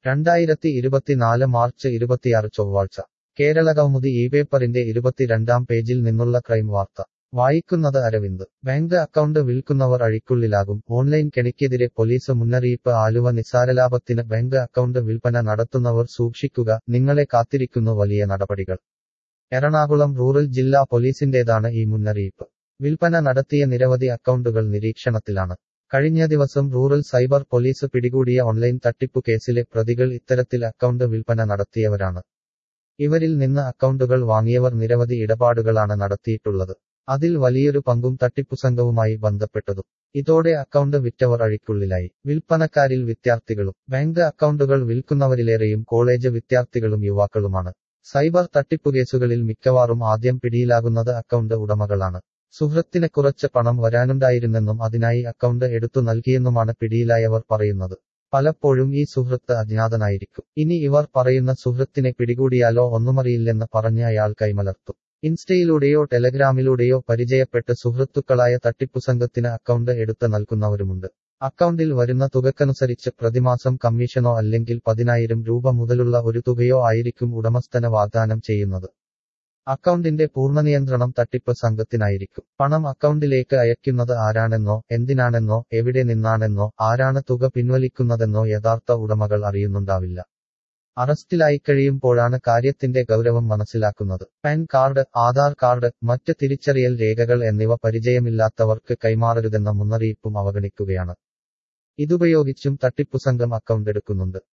രണ്ടായിരത്തി ഇരുപത്തിനാല് മാർച്ച് ഇരുപത്തിയാറ് ചൊവ്വാഴ്ച കേരള കൗമുദി ഈ പേപ്പറിന്റെ ഇരുപത്തിരണ്ടാം പേജിൽ നിന്നുള്ള ക്രൈം വാർത്ത വായിക്കുന്നത് അരവിന്ദ് ബാങ്ക് അക്കൗണ്ട് വിൽക്കുന്നവർ അഴിക്കുള്ളിലാകും ഓൺലൈൻ കെണിക്കെതിരെ പോലീസ് മുന്നറിയിപ്പ് ആലുവ നിസ്സാരലാഭത്തിന് ബാങ്ക് അക്കൗണ്ട് വിൽപ്പന നടത്തുന്നവർ സൂക്ഷിക്കുക നിങ്ങളെ കാത്തിരിക്കുന്നു വലിയ നടപടികൾ എറണാകുളം റൂറൽ ജില്ലാ പോലീസിന്റേതാണ് ഈ മുന്നറിയിപ്പ് വിൽപ്പന നടത്തിയ നിരവധി അക്കൗണ്ടുകൾ നിരീക്ഷണത്തിലാണ് കഴിഞ്ഞ ദിവസം റൂറൽ സൈബർ പോലീസ് പിടികൂടിയ ഓൺലൈൻ തട്ടിപ്പു കേസിലെ പ്രതികൾ ഇത്തരത്തിൽ അക്കൗണ്ട് വിൽപ്പന നടത്തിയവരാണ് ഇവരിൽ നിന്ന് അക്കൗണ്ടുകൾ വാങ്ങിയവർ നിരവധി ഇടപാടുകളാണ് നടത്തിയിട്ടുള്ളത് അതിൽ വലിയൊരു പങ്കും തട്ടിപ്പു സംഘവുമായി ബന്ധപ്പെട്ടതും ഇതോടെ അക്കൗണ്ട് വിറ്റവർ അഴിക്കുള്ളിലായി വിൽപ്പനക്കാരിൽ വിദ്യാർത്ഥികളും ബാങ്ക് അക്കൗണ്ടുകൾ വിൽക്കുന്നവരിലേറെയും കോളേജ് വിദ്യാർത്ഥികളും യുവാക്കളുമാണ് സൈബർ തട്ടിപ്പുകേസുകളിൽ മിക്കവാറും ആദ്യം പിടിയിലാകുന്നത് അക്കൗണ്ട് ഉടമകളാണ് സുഹൃത്തിന് കുറച്ച് പണം വരാനുണ്ടായിരുന്നെന്നും അതിനായി അക്കൗണ്ട് എടുത്തു നൽകിയെന്നുമാണ് പിടിയിലായവർ പറയുന്നത് പലപ്പോഴും ഈ സുഹൃത്ത് അജ്ഞാതനായിരിക്കും ഇനി ഇവർ പറയുന്ന സുഹൃത്തിനെ പിടികൂടിയാലോ ഒന്നുമറിയില്ലെന്ന് പറഞ്ഞ് അയാൾ കൈമലർത്തും ഇൻസ്റ്റയിലൂടെയോ ടെലഗ്രാമിലൂടെയോ പരിചയപ്പെട്ട് സുഹൃത്തുക്കളായ തട്ടിപ്പു സംഘത്തിന് അക്കൗണ്ട് എടുത്ത് നൽകുന്നവരുമുണ്ട് അക്കൗണ്ടിൽ വരുന്ന തുകക്കനുസരിച്ച് പ്രതിമാസം കമ്മീഷനോ അല്ലെങ്കിൽ പതിനായിരം രൂപ മുതലുള്ള ഒരു തുകയോ ആയിരിക്കും ഉടമസ്ഥന് വാഗ്ദാനം ചെയ്യുന്നത് അക്കൗണ്ടിന്റെ പൂർണ്ണനിയന്ത്രണം തട്ടിപ്പ് സംഘത്തിനായിരിക്കും പണം അക്കൗണ്ടിലേക്ക് അയക്കുന്നത് ആരാണെന്നോ എന്തിനാണെന്നോ എവിടെ നിന്നാണെന്നോ ആരാണ് തുക പിൻവലിക്കുന്നതെന്നോ യഥാർത്ഥ ഉടമകൾ അറിയുന്നുണ്ടാവില്ല അറസ്റ്റിലായി കഴിയുമ്പോഴാണ് കാര്യത്തിന്റെ ഗൗരവം മനസ്സിലാക്കുന്നത് പാൻ കാർഡ് ആധാർ കാർഡ് മറ്റ് തിരിച്ചറിയൽ രേഖകൾ എന്നിവ പരിചയമില്ലാത്തവർക്ക് കൈമാറരുതെന്ന മുന്നറിയിപ്പും അവഗണിക്കുകയാണ് ഇതുപയോഗിച്ചും തട്ടിപ്പുസംഘം അക്കൗണ്ട് എടുക്കുന്നുണ്ട്